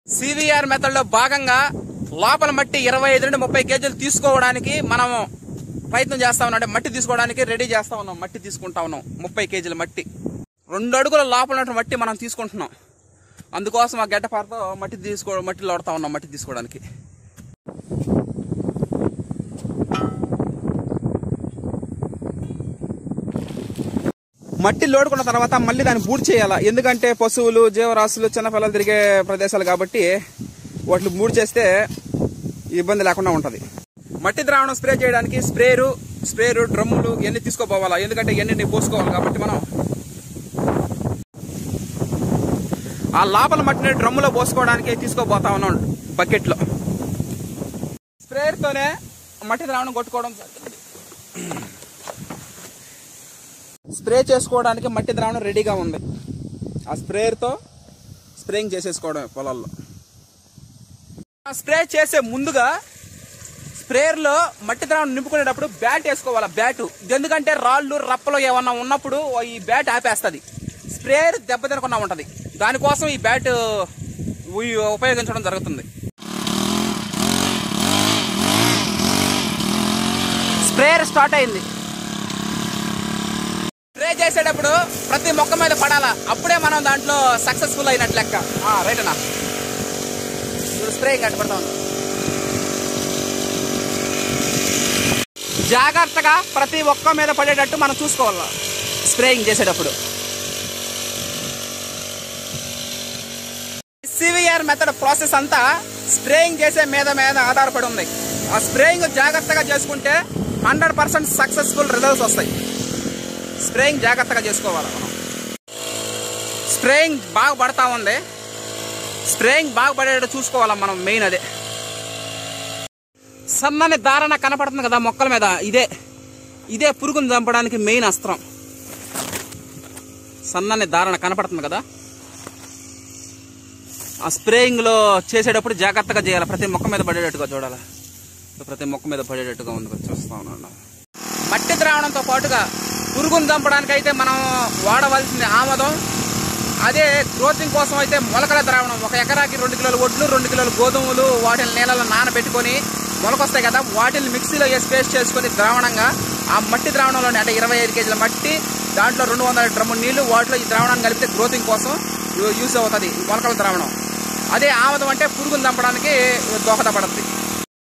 CVR method లో భాగంగా లోపల మట్టి ఇరవై ఐదు నుండి ముప్పై కేజీలు తీసుకోవడానికి మనం ప్రయత్నం చేస్తా ఉన్నాం అంటే మట్టి తీసుకోవడానికి రెడీ చేస్తా ఉన్నాం మట్టి తీసుకుంటా ఉన్నాం ముప్పై కేజీల మట్టి రెండు అడుగుల లోపల ఉన్నటువంటి మట్టి మనం తీసుకుంటున్నాం అందుకోసం ఆ గడ్డపారతో మట్టి తీసుకో మట్టి లోడతా ఉన్నాం మట్టి తీసుకోవడానికి మట్టి లోడుకున్న తర్వాత మళ్ళీ దాన్ని బూడ్ చేయాలా ఎందుకంటే పశువులు జీవరాశులు చిన్నపిల్లలు తిరిగే ప్రదేశాలు కాబట్టి వాటిని బూడ్ చేస్తే ఇబ్బంది లేకుండా ఉంటది మట్టి ద్రావణం స్ప్రే చేయడానికి స్ప్రేరు స్ప్రేరు డ్రమ్ములు ఇవన్నీ తీసుకోపోవాలా ఎందుకంటే ఇవన్నీ పోసుకోవాలి కాబట్టి మనం ఆ లోపల మట్టిని డ్రమ్ములో పోసుకోవడానికి తీసుకోపోతా ఉన్నాం బకెట్లో స్ప్రేయర్తోనే మట్టి ద్రావణం కొట్టుకోవడం జరుగుతుంది స్ప్రే చేసుకోవడానికి మట్టి ద్రావణం రెడీగా ఉంది ఆ స్ప్రేయర్తో స్ప్రేయింగ్ చేసేసుకోవడం పొలాల్లో ఆ స్ప్రే చేసే ముందుగా స్ప్రేయర్లో మట్టి ద్రావణం నింపుకునేటప్పుడు బ్యాట్ వేసుకోవాలి బ్యాటు ఇది ఎందుకంటే రాళ్ళు రప్పలు ఏమన్నా ఉన్నప్పుడు ఈ బ్యాట్ ఆపేస్తుంది స్ప్రేయర్ దెబ్బతినకుండా ఉంటుంది దానికోసం ఈ బ్యాట్ ఉ- ఉపయోగించడం జరుగుతుంది స్ప్రేయర్ స్టార్ట్ అయింది స్ప్రే చేసేటప్పుడు ప్రతి మొక్క మీద పడాలా అప్పుడే మనం దాంట్లో సక్సెస్ఫుల్ అయినట్టు లెక్క ఆ, రైట్ అన్నా ఇప్పుడు స్ప్రే గట్టి పడతా ఉంది జాగ్రత్తగా ప్రతి ఒక్క మీద పడేటట్టు మనం చూసుకోవాలి స్ప్రేయింగ్ చేసేటప్పుడు సివిఆర్ మెథడ్ ప్రాసెస్ అంతా స్ప్రేయింగ్ చేసే మీద మీద ఆధారపడి ఉంది ఆ స్ప్రేయింగ్ జాగ్రత్తగా చేసుకుంటే హండ్రెడ్ పర్సెంట్ సక్సెస్ఫుల్ రిజల్ట్స్ వస్తాయి స్ప్రేయింగ్ జాగ్రత్తగా చేసుకోవాలి మనం స్ప్రేయింగ్ బాగా పడతా ఉంది స్ప్రేయింగ్ బాగా పడేటట్టు చూసుకోవాలి మనం మెయిన్ అదే సన్నని దారణ కనపడుతుంది కదా మొక్కల మీద ఇదే ఇదే పురుగును చంపడానికి మెయిన్ అస్త్రం సన్నని దారణ కనపడుతుంది కదా ఆ స్ప్రేయింగ్ లో చేసేటప్పుడు జాగ్రత్తగా చేయాలి ప్రతి మొక్క మీద పడేటట్టుగా చూడాలి ప్రతి మొక్క మీద పడేటట్టుగా ఉంది కదా, చూస్తా ఉన్నాను మట్టి ద్రావణంతో పాటుగా పురుగును చంపడానికి అయితే మనం వాడవలసింది ఆమదం అదే గ్రోతింగ్ కోసం అయితే మొలకల ద్రావణం ఒక ఎకరాకి రెండు కిలోల ఒడ్లు రెండు కిలోల గోధుమలు వాటిని నీళ్ళలో నానబెట్టుకొని మొలకొస్తాయి కదా వాటిని మిక్సీలో వేసి పేస్ట్ చేసుకొని ద్రావణంగా ఆ మట్టి ద్రావణంలోనే అంటే ఇరవై ఐదు కేజీల మట్టి దాంట్లో రెండు వందల డ్రమ్ము నీళ్లు వాటిలో ఈ ద్రావణాన్ని కలిపితే గ్రోతింగ్ కోసం యూ- యూస్ అవుతుంది ఈ మొలకల ద్రావణం అదే ఆమదం అంటే పురుగును చంపడానికి దోహదపడుతుంది